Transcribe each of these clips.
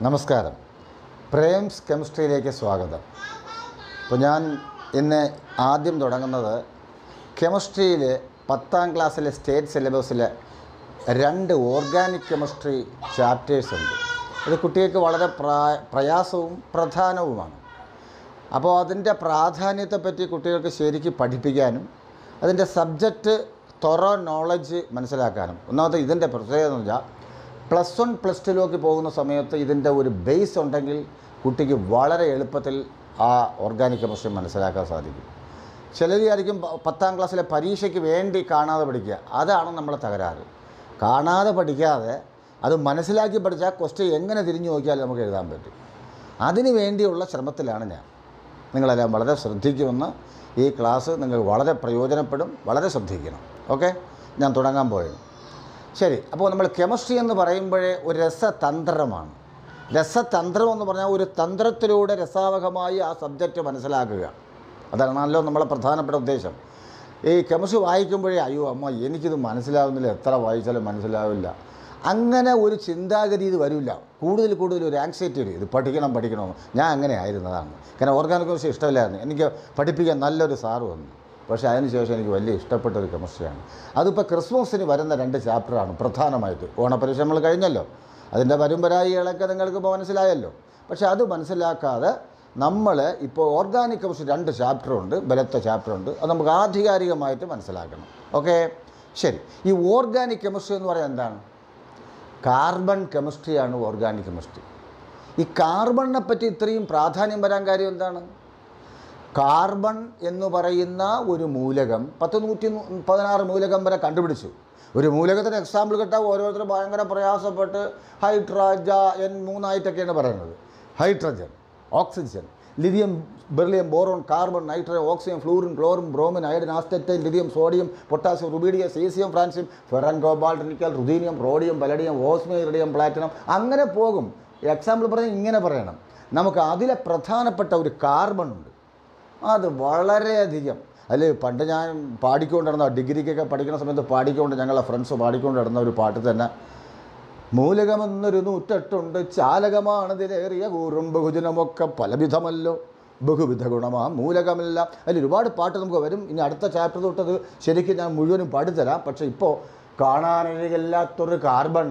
നമസ്കാരം പ്രേംസ് കെമിസ്ട്രിയിലേക്ക് സ്വാഗതം അപ്പോൾ ഞാൻ ഇന്ന് ആദ്യം തുടങ്ങുന്നത് കെമിസ്ട്രിയിൽ പത്താം ക്ലാസ്സിലെ സ്റ്റേറ്റ് സിലബസിലെ രണ്ട് ഓർഗാനിക് കെമിസ്ട്രി ചാപ്റ്റേഴ്സ് ഉണ്ട് ഇത് കുട്ടികൾക്ക് വളരെ പ്രാ പ്രയാസവും പ്രധാനവുമാണ് അപ്പോൾ അതിൻ്റെ പ്രാധാന്യത്തെപ്പറ്റി കുട്ടികൾക്ക് ശരിക്കും പഠിപ്പിക്കാനും അതിൻ്റെ സബ്ജക്റ്റ് തൊറ നോളജ് മനസ്സിലാക്കാനും ഒന്നാമത്തെ ഇതിൻ്റെ പ്രത്യേകത എന്ന് വെച്ചാൽ പ്ലസ് വൺ പ്ലസ് ടുവിലേക്ക് പോകുന്ന സമയത്ത് ഇതിൻ്റെ ഒരു ബേസ് ഉണ്ടെങ്കിൽ കുട്ടിക്ക് വളരെ എളുപ്പത്തിൽ ആ ഓർഗാനിക് കെമിസ്ട്രി മനസ്സിലാക്കാൻ സാധിക്കും ചിലർ വിചാരിക്കും പ- പത്താം ക്ലാസ്സിലെ പരീക്ഷയ്ക്ക് വേണ്ടി കാണാതെ പഠിക്കുക അതാണ് നമ്മളെ തകരാറ് കാണാതെ പഠിക്കാതെ അത് മനസ്സിലാക്കി പഠിച്ചാൽ ക്വസ്റ്റ്യൻ എങ്ങനെ തിരിഞ്ഞു നോക്കിയാലും നമുക്ക് എഴുതാൻ പറ്റും അതിനു വേണ്ടിയുള്ള ശ്രമത്തിലാണ് ഞാൻ നിങ്ങളെല്ലാം വളരെ ശ്രദ്ധിക്കുമെന്ന് ഈ ക്ലാസ് നിങ്ങൾക്ക് വളരെ പ്രയോജനപ്പെടും വളരെ ശ്രദ്ധിക്കണം ഓക്കെ ഞാൻ തുടങ്ങാൻ പോയത് ശരി അപ്പോൾ നമ്മൾ കെമിസ്ട്രി എന്ന് പറയുമ്പോഴേ ഒരു രസതന്ത്രമാണ് രസതന്ത്രം എന്ന് പറഞ്ഞാൽ ഒരു തന്ത്രത്തിലൂടെ രസാവഹമായി ആ സബ്ജക്റ്റ് മനസ്സിലാക്കുക അതാണല്ലോ നമ്മളെ പ്രധാനപ്പെട്ട ഉദ്ദേശം ഈ കെമിസ്ട്രി വായിക്കുമ്പോഴേ അയ്യോ അമ്മ എനിക്കിത് മനസ്സിലാവുന്നില്ല എത്ര വായിച്ചാലും മനസ്സിലാവില്ല അങ്ങനെ ഒരു ചിന്താഗതി ഇത് വരില്ല കൂടുതൽ കൂടുതൽ ഒരു ആങ്സൈറ്റി വരും ഇത് പഠിക്കണം പഠിക്കണമെന്ന് ഞാൻ അങ്ങനെ ആയിരുന്നതാണ് കാരണം ഓർഗാനിക് കെമിസ്ട്രി ഇഷ്ടമില്ലായിരുന്നു എനിക്ക് പഠിപ്പിക്കാൻ നല്ലൊരു സാറ് വന്നു പക്ഷേ അതിനുശേഷം എനിക്ക് വലിയ ഇഷ്ടപ്പെട്ട ഒരു കെമിസ്ട്രിയാണ് അതിപ്പോൾ ക്രിസ്മസിന് വരുന്ന രണ്ട് ചാപ്റ്ററാണ് പ്രധാനമായിട്ട് ഓണപരീക്ഷ നമ്മൾ കഴിഞ്ഞല്ലോ അതിൻ്റെ പരമ്പരായികളൊക്കെ നിങ്ങൾക്ക് ഇപ്പോൾ മനസ്സിലായല്ലോ പക്ഷേ അത് മനസ്സിലാക്കാതെ നമ്മൾ ഇപ്പോൾ ഓർഗാനിക് കെമിസ്ട്രി രണ്ട് ചാപ്റ്ററുണ്ട് ബലത്തെ ചാപ്റ്ററുണ്ട് അത് നമുക്ക് ആധികാരികമായിട്ട് മനസ്സിലാക്കണം ഓക്കെ ശരി ഈ ഓർഗാനിക് കെമിസ്ട്രി എന്ന് പറയുന്നത് എന്താണ് കാർബൺ കെമിസ്ട്രിയാണ് ഓർഗാനിക് കെമിസ്ട്രി ഈ കാർബണിനെ പറ്റി ഇത്രയും പ്രാധാന്യം വരാൻ കാര്യം എന്താണ് കാർബൺ എന്ന് പറയുന്ന ഒരു മൂലകം പത്ത് നൂറ്റി നൂ- പതിനാറ് മൂലകം വരെ കണ്ടുപിടിച്ചു ഒരു മൂലകത്തിന് എക്സാമ്പിൾ കിട്ടാൻ ഓരോരുത്തർ ഭയങ്കര പ്രയാസപ്പെട്ട് ഹൈഡ്രജൻ മൂന്നായിട്ടൊക്കെയാണ് പറയുന്നത് hydrogen oxygen lithium beryllium boron carbon nitrogen oxygen fluorine chlorine bromine iodine astatine lithium sodium potassium rubidium caesium francium ഫെറൻ cobalt nickel ruthenium rhodium palladium osmium iridium platinum അങ്ങനെ പോകും എക്സാമ്പിൾ പറഞ്ഞാൽ ഇങ്ങനെ പറയണം നമുക്ക് അതിലെ പ്രധാനപ്പെട്ട ഒരു കാർബൺ ഉണ്ട് അത് വളരെയധികം അതിൽ പണ്ട് ഞാൻ പാടിക്കൊണ്ട് നടന്ന ഡിഗ്രിക്കൊക്കെ പഠിക്കുന്ന സമയത്ത് പാടിക്കൊണ്ട് ഞങ്ങളെ ഫ്രണ്ട്സ് പാടിക്കൊണ്ട് നടന്ന ഒരു പാട്ട് തന്നെ മൂലകമെന്നൊരു നൂറ്റെട്ടുണ്ട് ചാലകമാണതിലേറിയ കൂറും ബഹുജനമൊക്കെ പലവിധമല്ലോ ബഹുവിധ ഗുണമാ മൂലകമില്ല അതിൽ ഒരുപാട് പാട്ട് നമുക്ക് വരും ഇനി അടുത്ത ചാപ്റ്റർ തൊട്ടത് ശരിക്കും ഞാൻ മുഴുവനും പാടിത്തരാം പക്ഷേ ഇപ്പോൾ കാണാനരികില്ലാത്തൊരു കാർബൺ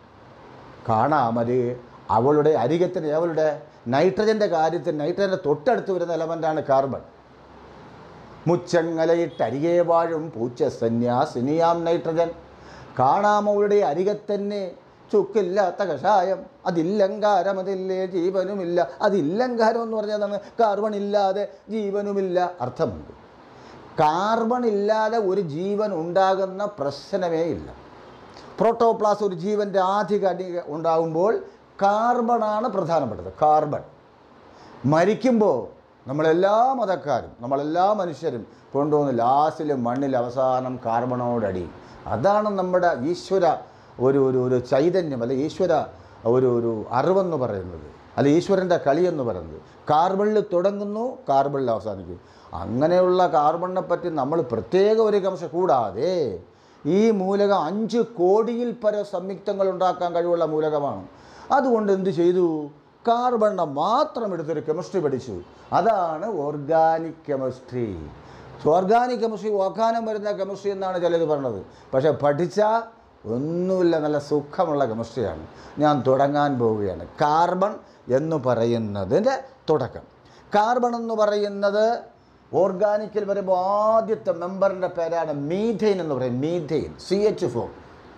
കാണാമത് അവളുടെ അരികത്തിന് അവളുടെ നൈട്രജൻ്റെ കാര്യത്തിൽ നൈട്രജൻ്റെ തൊട്ടടുത്ത് വരുന്ന എലമെൻ്റാണ് കാർബൺ മുച്ചങ്ങലയിട്ടരികെ വാഴും പൂച്ച സന്യാസിനിയാം നൈട്രജൻ കാണാമവളുടെ അരികത്തന്നെ ചുക്കില്ലാത്ത കഷായം അതില്ലങ്കാരം അതില്ലേ ജീവനുമില്ല അതില്ലങ്കാരം എന്ന് പറഞ്ഞാൽ എന്താണ് കാർബൺ ഇല്ലാതെ ജീവനുമില്ല അർത്ഥമുണ്ട് കാർബൺ ഇല്ലാതെ ഒരു ജീവൻ ഉണ്ടാകുന്ന പ്രശ്നമേ ഇല്ല പ്രോട്ടോപ്ലാസ് ഒരു ജീവൻ്റെ ആദ്യ കടി ഉണ്ടാകുമ്പോൾ കാർബണാണ് പ്രധാനപ്പെട്ടത് കാർബൺ മരിക്കുമ്പോൾ നമ്മളെല്ലാ മതക്കാരും നമ്മളെല്ലാ മനുഷ്യരും കൊണ്ടുവന്ന് ലാസ്റ്റിൽ മണ്ണിൽ അവസാനം കാർബണോടടി അതാണ് നമ്മുടെ ഈശ്വര ഒരു ഒരു ഒരു ചൈതന്യം അല്ലെ ഈശ്വര ഒരു ഒരു അറിവെന്ന് പറയുന്നത് അല്ല ഈശ്വരൻ്റെ കളിയെന്ന് പറയുന്നത് കാർബണിൽ തുടങ്ങുന്നു കാർബണിൽ അവസാനിക്കും അങ്ങനെയുള്ള കാർബണിനെ പറ്റി നമ്മൾ പ്രത്യേക ഒരു കംശ കൂടാതെ ഈ മൂലകം അഞ്ച് കോടിയിൽ പര സംയുക്തങ്ങൾ ഉണ്ടാക്കാൻ കഴിവുള്ള മൂലകമാണ് അതുകൊണ്ട് എന്ത് ചെയ്തു കാർബണിനെ മാത്രം എടുത്തൊരു കെമിസ്ട്രി പഠിച്ചു അതാണ് ഓർഗാനിക് കെമിസ്ട്രി ഓർഗാനിക് കെമിസ്ട്രി ഓക്കാനം വരുന്ന കെമിസ്ട്രി എന്നാണ് ചിലർ പറഞ്ഞത് പക്ഷേ പഠിച്ചാൽ ഒന്നുമില്ല നല്ല സുഖമുള്ള കെമിസ്ട്രിയാണ് ഞാൻ തുടങ്ങാൻ പോവുകയാണ് കാർബൺ എന്ന് പറയുന്നതിൻ്റെ തുടക്കം കാർബൺ എന്ന് പറയുന്നത് ഓർഗാനിക്കിൽ വരുമ്പോൾ ആദ്യത്തെ മെമ്പറിൻ്റെ പേരാണ് മീഥെയിൻ എന്ന് പറയും methane C H four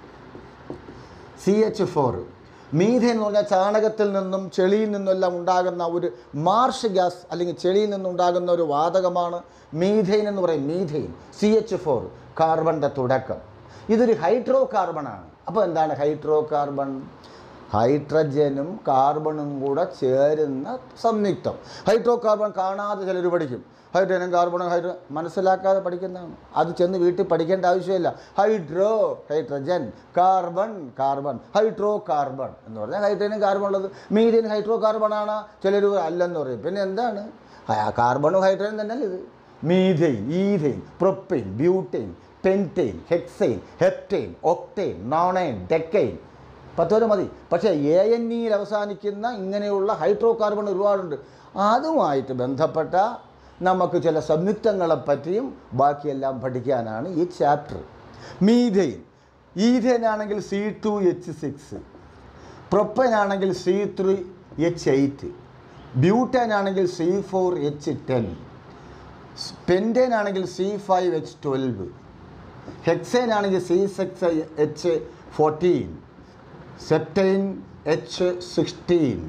C H four methane എന്ന് പറഞ്ഞാൽ ചാണകത്തിൽ നിന്നും ചെളിയിൽ നിന്നെല്ലാം ഉണ്ടാകുന്ന ഒരു മാർഷ് ഗ്യാസ് അല്ലെങ്കിൽ ചെളിയിൽ നിന്നുണ്ടാകുന്ന ഒരു വാതകമാണ് മീഥെയിൻ എന്ന് പറയും മീഥെയിൻ സി എച്ച് ഫോർ കാർബണിൻ്റെ തുടക്കം ഇതൊരു ഹൈഡ്രോ കാർബണാണ് അപ്പോൾ എന്താണ് ഹൈഡ്രോ കാർബൺ ഹൈഡ്രജനും കാർബണും കൂടെ ചേരുന്ന സംയുക്തം ഹൈഡ്രോ കാർബൺ കാണാതെ ചിലർ പഠിക്കും ഹൈഡ്രജനും കാർബണും ഹൈഡ്രോ മനസ്സിലാക്കാതെ പഠിക്കുന്നതാണ് അത് ചെന്ന് വീട്ടിൽ പഠിക്കേണ്ട ആവശ്യമില്ല hydro hydrogen carbon carbon hydrocarbon എന്ന് പറഞ്ഞാൽ ഹൈഡ്രജനും കാർബൺ ഉള്ളത് മീഡിയൻ ഹൈഡ്രോ കാർബൺ ആണ് ചിലർ അല്ലെന്ന് പറയും പിന്നെ എന്താണ് ആ കാർബണും ഹൈഡ്രജൻ തന്നെയല്ലേ ഇത് methane ethane propane butane pentane hexane heptane octane nonane decane പത്ത് വരെ മതി പക്ഷേ എ എൻ ഇയിൽ അവസാനിക്കുന്ന ഇങ്ങനെയുള്ള ഹൈഡ്രോ കാർബൺ ഒരുപാടുണ്ട് അതുമായിട്ട് ബന്ധപ്പെട്ട നമുക്ക് ചില സംയുക്തങ്ങളെ പറ്റിയും ബാക്കിയെല്ലാം പഠിക്കാനാണ് ഈ ചാപ്റ്റർ മീഥെയിൻ ഈഥെയിൻ ആണെങ്കിൽ C two H six propane ആണെങ്കിൽ C three H eight butane ആണെങ്കിൽ C four H ten pentane ആണെങ്കിൽ C five H twelve hexane ആണെങ്കിൽ C six H fourteen heptane H sixteen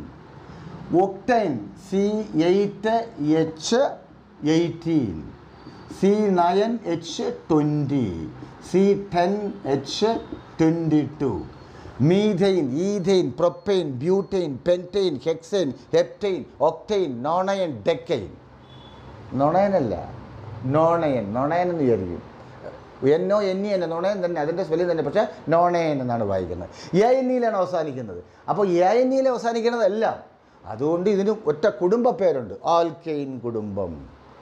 octane C eight H eighteen C nine H twenty C ten H twenty two methane ethane propane butane pentane hexane heptane octane nonane decane നൊണയനല്ല nonane nonane എന്ന് വിചാരിക്കും എന്നോ എന്നി തന്നെ നൊണയൻ തന്നെ അതിൻ്റെ spelling തന്നെ പക്ഷേ നോണയൻ എന്നാണ് വായിക്കുന്നത് എ എൻ ഇയിലാണ് അവസാനിക്കുന്നത് അപ്പോൾ എ എൻ ഇയിൽ അവസാനിക്കുന്നതെല്ലാം അതുകൊണ്ട് ഇതിന് ഒറ്റ കുടുംബ പേരുണ്ട് ആൽക്കെയിൻ കുടുംബം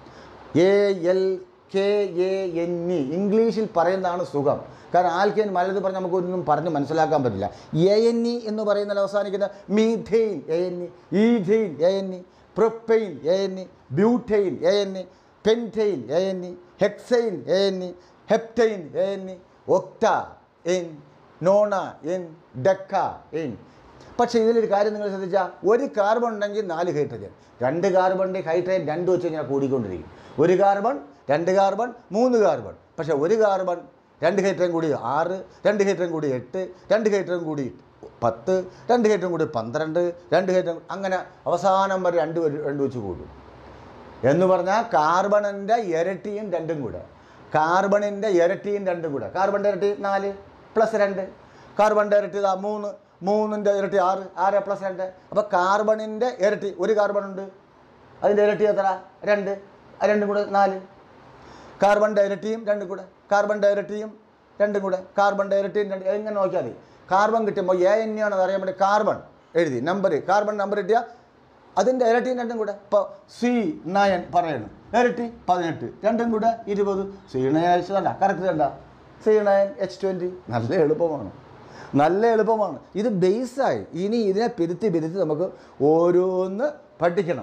A L K A N E ഇംഗ്ലീഷിൽ പറയുന്നതാണ് സുഖം കാരണം ആൽക്കെയിൻ മലത് പറഞ്ഞ് നമുക്കൊന്നും പറഞ്ഞ് മനസ്സിലാക്കാൻ പറ്റില്ല എ എൻ ഇ എന്ന് പറയുന്നതിൽ അവസാനിക്കുന്ന methane A N E ethane A N E propane A N E butane A N E pentane A N E hexane A N E heptane A N E octane nonane decane പക്ഷേ ഇതിലൊരു കാര്യം നിങ്ങൾ ശ്രദ്ധിച്ചാൽ ഒരു carbon ഉണ്ടെങ്കിൽ നാല് hydrogen രണ്ട് കാർബണിൻ്റെ hydrogen രണ്ട് വെച്ച് ഇങ്ങനെ കൂടിക്കൊണ്ടിരിക്കും ഒരു കാർബൺ രണ്ട് കാർബൺ മൂന്ന് കാർബൺ പക്ഷേ ഒരു കാർബൺ രണ്ട് ഹൈഡ്രജൻ കൂടി ആറ് രണ്ട് ഹൈഡ്രജൻ കൂടി എട്ട് രണ്ട് ഹൈഡ്രജൻ കൂടി പത്ത് രണ്ട് ഹൈഡ്രജൻ കൂടി പന്ത്രണ്ട് രണ്ട് ഹൈഡ്രജൻ അങ്ങനെ അവസാനം വരെ രണ്ട് വരെ- രണ്ട് വെച്ച് കൂടും എന്ന് പറഞ്ഞാൽ കാർബണിൻ്റെ ഇരട്ടിയും രണ്ടും കൂടെ കാർബണിൻ്റെ ഇരട്ടിയും രണ്ടും കൂടെ കാർബണിൻ്റെ ഇരട്ടി നാല് പ്ലസ് രണ്ട് കാർബണിൻ്റെ ഇരട്ടി ഇതാ മൂന്ന് മൂന്നിൻ്റെ ഇരട്ടി ആറ് ആറ് പ്ലസ് രണ്ട് അപ്പോൾ കാർബണിൻ്റെ ഇരട്ടി ഒരു കാർബൺ ഉണ്ട് അതിൻ്റെ ഇരട്ടി എത്ര രണ്ട് ആ രണ്ടും കൂടെ നാല് കാർബണിൻ്റെ ഇരട്ടിയും രണ്ടും കൂടെ കാർബണിൻ്റെ ഇരട്ടിയും രണ്ടും കൂടെ കാർബണിൻ്റെ ഇരട്ടിയും രണ്ട് എങ്ങനെ നോക്കിയാൽ മതി കാർബൺ കിട്ടുമ്പോൾ എ എൻ ആണെന്ന് അറിയാൻ വേണ്ടി കാർബൺ എഴുതി നമ്പർ കാർബൺ നമ്പർ കിട്ടിയാൽ അതിൻ്റെ ഇരട്ടിയും രണ്ടും കൂടെ ഇപ്പോൾ സി നയൻ പറയണം ഇരട്ടി പതിനെട്ട് രണ്ടും കൂടെ ഇരുപത് സി നയൻ എച്ച് കണ്ട കറക്റ്റ് കണ്ട സി നയൻ എച്ച് ട്വൻറ്റി നല്ല എളുപ്പമാണ് നല്ല എളുപ്പമാണ് ഇത് ബേസായി ഇനി ഇതിനെ പിരുത്തി പിരുത്തി നമുക്ക് ഓരോന്ന് പഠിക്കണം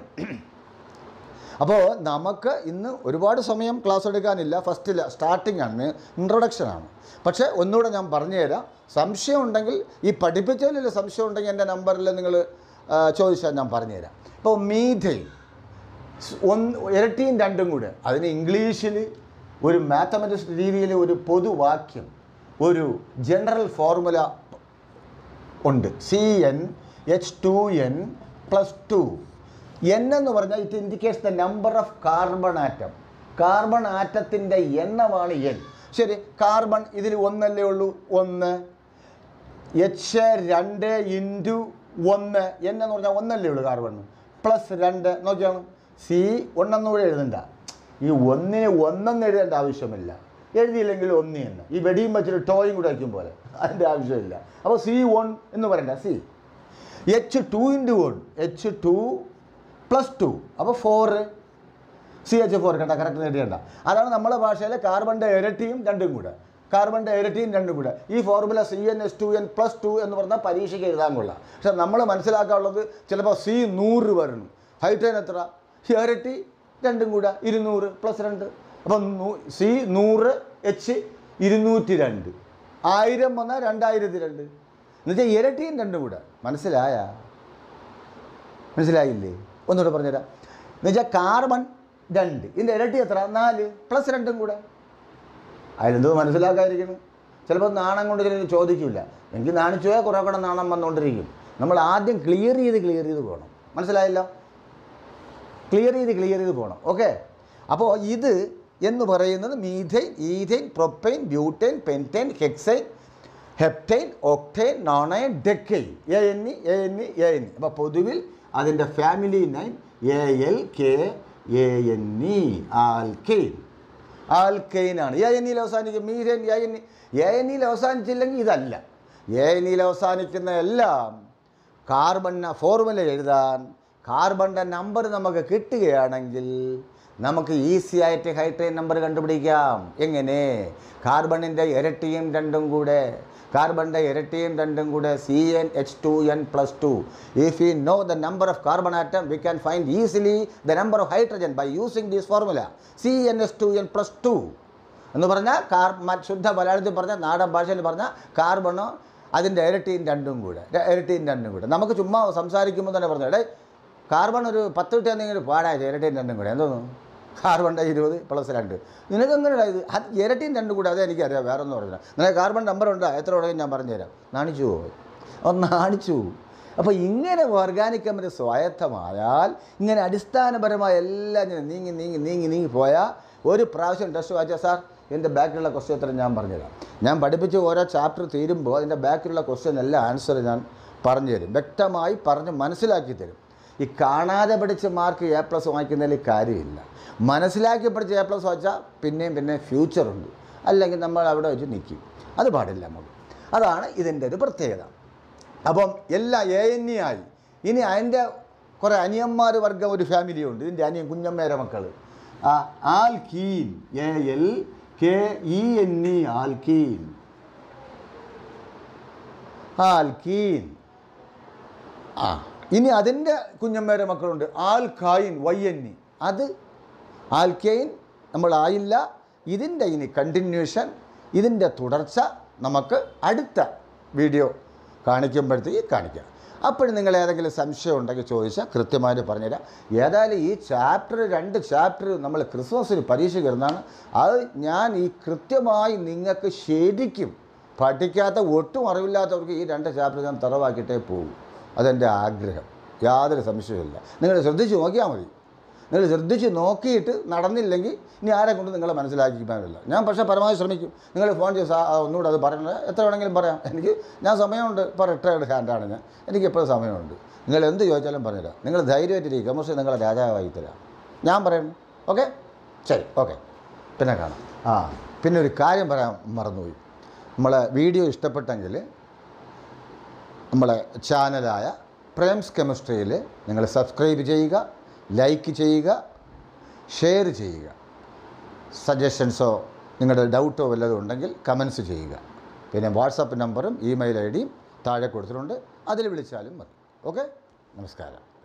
അപ്പോൾ നമുക്ക് ഇന്ന് ഒരുപാട് സമയം ക്ലാസ് എടുക്കാനില്ല ഫസ്റ്റിൽ സ്റ്റാർട്ടിംഗ് ആണ് ഇൻട്രൊഡക്ഷൻ ആണ് പക്ഷേ ഒന്നുകൂടെ ഞാൻ പറഞ്ഞുതരാം സംശയം ഉണ്ടെങ്കിൽ ഈ പഠിപ്പിച്ചതിൽ സംശയം ഉണ്ടെങ്കിൽ എൻ്റെ നമ്പറിൽ നിങ്ങൾ ചോദിച്ചാൽ ഞാൻ പറഞ്ഞുതരാം ഇപ്പോൾ മീഥൈൻ ഒന്ന് ഇരട്ടിയും രണ്ടും കൂടെ അതിന് ഇംഗ്ലീഷിൽ ഒരു മാത്തമാറ്റിക്സ് രീതിയിൽ ഒരു പൊതുവാക്യം ഒരു ജനറൽ ഫോർമുല ഉണ്ട് C N H two N plus two N എന്ന് പറഞ്ഞാൽ it indicates the number of carbon atom carbon ആറ്റത്തിൻ്റെ എണ്ണമാണ് എൻ ശരി കാർബൺ ഇതിൽ ഒന്നല്ലേ ഉള്ളൂ ഒന്ന് എച്ച് രണ്ട് ഇൻറ്റു ഒന്ന് എൻ എന്ന് പറഞ്ഞാൽ ഒന്നല്ലേ ഉള്ളൂ കാർബൺ പ്ലസ് രണ്ട് നോക്കിയാണ് സി ഒന്നെന്നുകൂടെ എഴുതണ്ട ഈ ഒന്നിന് ഒന്നെന്ന് എഴുതേണ്ട ആവശ്യമില്ല എഴുതിയില്ലെങ്കിൽ ഒന്ന് തന്നെ ഈ വെടിയും വെച്ചിട്ട് ടോയും കൂടെ വയ്ക്കും പോലെ അതിൻ്റെ ആവശ്യമില്ല അപ്പോൾ സി വൺ എന്ന് പറയണ്ട C H two into one H two plus two അപ്പോൾ ഫോറ് സി എച്ച് ഫോർ കണ്ട കറക്റ്റ് നേടിയണ്ട അതാണ് നമ്മുടെ ഭാഷയിൽ കാർബണിൻ്റെ ഇരട്ടിയും രണ്ടും കൂടെ കാർബണിൻ്റെ ഇരട്ടിയും രണ്ടും കൂടെ ഈ formula C N S two N plus two എന്ന് പറഞ്ഞാൽ പരീക്ഷയ്ക്ക് എഴുതാൻ കൊള്ളാം പക്ഷെ നമ്മൾ മനസ്സിലാക്കാനുള്ളത് ചിലപ്പോൾ സി നൂറ് വരണം ഹൈഡ്രജൻ എത്ര ഇരട്ടി രണ്ടും കൂടെ ഇരുന്നൂറ് പ്ലസ് രണ്ട് അപ്പം സി നൂറ് എച്ച് ഇരുന്നൂറ്റി രണ്ട് ആയിരം വന്നാൽ രണ്ടായിരത്തി രണ്ട് എന്നുവെച്ചാൽ ഇരട്ടിയും രണ്ടും കൂടെ മനസ്സിലായ മനസ്സിലായില്ലേ ഒന്നുകൂടെ പറഞ്ഞുതരാം എന്നുവെച്ചാൽ കാർബൺ രണ്ട് ഇതിൻ്റെ ഇരട്ടി എത്ര നാല് പ്ലസ് രണ്ടും കൂടെ അതിലെന്തോ മനസ്സിലാക്കാതിരിക്കുന്നു ചിലപ്പോൾ നാണം കൊണ്ട് ചിലർ ചോദിക്കില്ല എനിക്ക് നാണിച്ചു പോയാൽ കുറേ കൂടെ നാണം വന്നുകൊണ്ടിരിക്കും നമ്മൾ ആദ്യം ക്ലിയർ ചെയ്ത് ക്ലിയർ ചെയ്ത് പോകണം മനസ്സിലായല്ലോ ക്ലിയർ ചെയ്ത് ക്ലിയർ ചെയ്ത് പോകണം ഓക്കെ അപ്പോൾ ഇത് എന്ന് പറയുന്നത് methane ethane propane butane pentane hexane heptane octane nonane decane A N E A N E A N E അപ്പോൾ പൊതുവിൽ അതിൻ്റെ family nine A L K A N E alkane ആൽക്കെയിനാണ് എ എൻ ഇയിൽ അവസാനിക്കും methane A N E A N ഇയിൽ അവസാനിച്ചില്ലെങ്കിൽ ഇതല്ല A N ഇയിൽ അവസാനിക്കുന്ന എല്ലാം കാർബണിന് ഫോർമുല എഴുതാൻ കാർബണിൻ്റെ നമ്പർ നമുക്ക് കിട്ടുകയാണെങ്കിൽ നമുക്ക് ഈസി ആയിട്ട് ഹൈഡ്രജൻ നമ്പർ കണ്ടുപിടിക്കാം എങ്ങനെ കാർബണിൻ്റെ ഇരട്ടിയും രണ്ടും കൂടെ കാർബണിൻ്റെ ഇരട്ടിയും രണ്ടും കൂടെ C N H two N plus two if you know the number of carbon atom we can find easily the number of hydrogen by using this formula C N S two N plus two എന്ന് പറഞ്ഞാൽ car മ- ശുദ്ധ മലയാളത്തിൽ പറഞ്ഞാൽ നാടൻ ഭാഷയിൽ പറഞ്ഞാൽ കാർബണോ അതിൻ്റെ ഇരട്ടിയും രണ്ടും കൂടെ ര- ഇരട്ടിയും രണ്ടും കൂടെ നമുക്ക് ചുമ്മാ സംസാരിക്കുമ്പോൾ തന്നെ പറഞ്ഞു എടേ കാർബൺ ഒരു പത്ത് കിട്ടിയെന്നെങ്കിലും പാടായത് ഇരട്ടിയും രണ്ടും കൂടെ എന്തോന്നു കാർബണിൻ്റെ ഇരുപത് പ്ലസ് രണ്ട് നിനക്ക് എങ്ങനെയാണ് ഇത് അത് ഇരട്ടിയും രണ്ടും കൂടെ അതേ എനിക്കറിയാം വേറെ ഒന്നും പറഞ്ഞില്ല നിനക്ക് കാർബൺ നമ്പർ ഉണ്ടോ എത്ര ഉണ്ടെങ്കിൽ ഞാൻ പറഞ്ഞുതരാം നാണിച്ചു പോകും ഒന്ന് നാണിച്ചു പോകും അപ്പോൾ ഇങ്ങനെ ഓർഗാനിക് കമ്പനി സ്വായത്തമായാൽ ഇങ്ങനെ അടിസ്ഥാനപരമായ എല്ലാം ഇങ്ങനെ നീങ്ങി നീങ്ങി നീങ്ങി നീങ്ങി പോയാൽ ഒരു പ്രാവശ്യം ടെസ്റ്റ് വായിച്ചാൽ സാർ എൻ്റെ ബാക്കിലുള്ള ക്വസ്റ്റ്യൻ ഉത്തരം ഞാൻ പറഞ്ഞുതരാം ഞാൻ പഠിപ്പിച്ച് ഓരോ ചാപ്റ്റർ തീരുമ്പോൾ അതിൻ്റെ ബാക്കിലുള്ള ക്വസ്റ്റ്യൻ എല്ലാം ആൻസർ ഞാൻ പറഞ്ഞു തരും വ്യക്തമായി പറഞ്ഞ് മനസ്സിലാക്കി തരും ഈ കാണാതെ പഠിച്ച് മാർക്ക് എ പ്ലസ് വാങ്ങിക്കുന്നതിൽ കാര്യമില്ല മനസ്സിലാക്കി പഠിച്ച് എ പ്ലസ് വായിച്ചാൽ പിന്നെയും പിന്നെ ഫ്യൂച്ചറുണ്ട് അല്ലെങ്കിൽ നമ്മൾ അവിടെ വെച്ച് നിൽക്കും അത് പാടില്ല നമുക്ക് അതാണ് ഇതിൻ്റെ ഒരു പ്രത്യേകത അപ്പം എല്ലാ എ എൻ ഇ ആയി ഇനി അതിൻ്റെ കുറേ അനിയന്മാർ വർഗം ഒരു ഫാമിലിയുണ്ട് ഇതിൻ്റെ അനിയൻ കുഞ്ഞമ്മേരെ മക്കൾ ആ alkene A L K E N E alkene alkene ആ ഇനി അതിൻ്റെ കുഞ്ഞമ്മേരെ മക്കളുണ്ട് ആൽഖായിൻ വൈ എൻ ഇ അത് ആൽക്കെയിൻ നമ്മൾ ആയില്ല ഇതിൻ്റെ ഇനി കണ്ടിന്യൂഷൻ ഇതിൻ്റെ തുടർച്ച നമുക്ക് അടുത്ത വീഡിയോ കാണിക്കുമ്പോഴത്തേക്ക് കാണിക്കാം അപ്പോൾ നിങ്ങൾ ഏതെങ്കിലും സംശയം ഉണ്ടെങ്കിൽ ചോദിച്ചാൽ കൃത്യമായിട്ട് പറഞ്ഞുതരാം ഏതായാലും ഈ ചാപ്റ്റർ രണ്ട് ചാപ്റ്റർ നമ്മൾ ക്രിസ്മസിന് പരീക്ഷ കയറുന്നതാണ് അത് ഞാൻ ഈ കൃത്യമായി നിങ്ങൾക്ക് ശരിക്കും പഠിക്കാത്ത ഒട്ടും അറിവില്ലാത്തവർക്ക് ഈ രണ്ട് ചാപ്റ്റർ ഞാൻ തറവാക്കിയിട്ടേ പോകും അതെൻ്റെ ആഗ്രഹം യാതൊരു സംശയമില്ല നിങ്ങൾ ശ്രദ്ധിച്ച് നോക്കിയാൽ മതി നിങ്ങൾ ശ്രദ്ധിച്ച് നോക്കിയിട്ട് നടന്നില്ലെങ്കിൽ ഇനി ആരെ കൊണ്ട് നിങ്ങളെ മനസ്സിലാക്കിക്കാനില്ല ഞാൻ പക്ഷേ പരമാവധി ശ്രമിക്കും നിങ്ങൾ ഫോൺ ചെയ്ത് സാ- ആ, ഒന്നുകൂടെ അത് പറയണത് എത്ര വേണമെങ്കിലും പറയാം എനിക്ക് ഞാൻ സമയമുണ്ട് ഇപ്പോൾ റിട്ടയർഡ് ഹാൻഡാണ് ഞാൻ എനിക്ക് എപ്പോഴും സമയമുണ്ട് നിങ്ങൾ എന്ത് ചോദിച്ചാലും പറഞ്ഞുതരാം നിങ്ങൾ ധൈര്യമായിട്ടിരിക്കും കമേഴ്സ് നിങ്ങളെ രാജാവായി തരാം ഞാൻ പറയുന്നു ഓക്കെ ശരി ഓക്കെ പിന്നെ കാണാം ആ പിന്നെ ഒരു കാര്യം പറയാൻ മറന്നുപോയി നമ്മളെ വീഡിയോ ഇഷ്ടപ്പെട്ടെങ്കിൽ നമ്മളെ ചാനലായ പ്രേംസ് കെമിസ്ട്രിയിൽ നിങ്ങൾ സബ്സ്ക്രൈബ് ചെയ്യുക ലൈക്ക് ചെയ്യുക ഷെയർ ചെയ്യുക സജഷൻസോ നിങ്ങളുടെ ഡൗട്ടോ വല്ലതും ഉണ്ടെങ്കിൽ കമൻസ് ചെയ്യുക പിന്നെ വാട്സപ്പ് നമ്പറും ഇമെയിൽ ഐ ഡിയും താഴെ കൊടുത്തിട്ടുണ്ട് അതിൽ വിളിച്ചാലും മതി ഓക്കെ നമസ്കാരം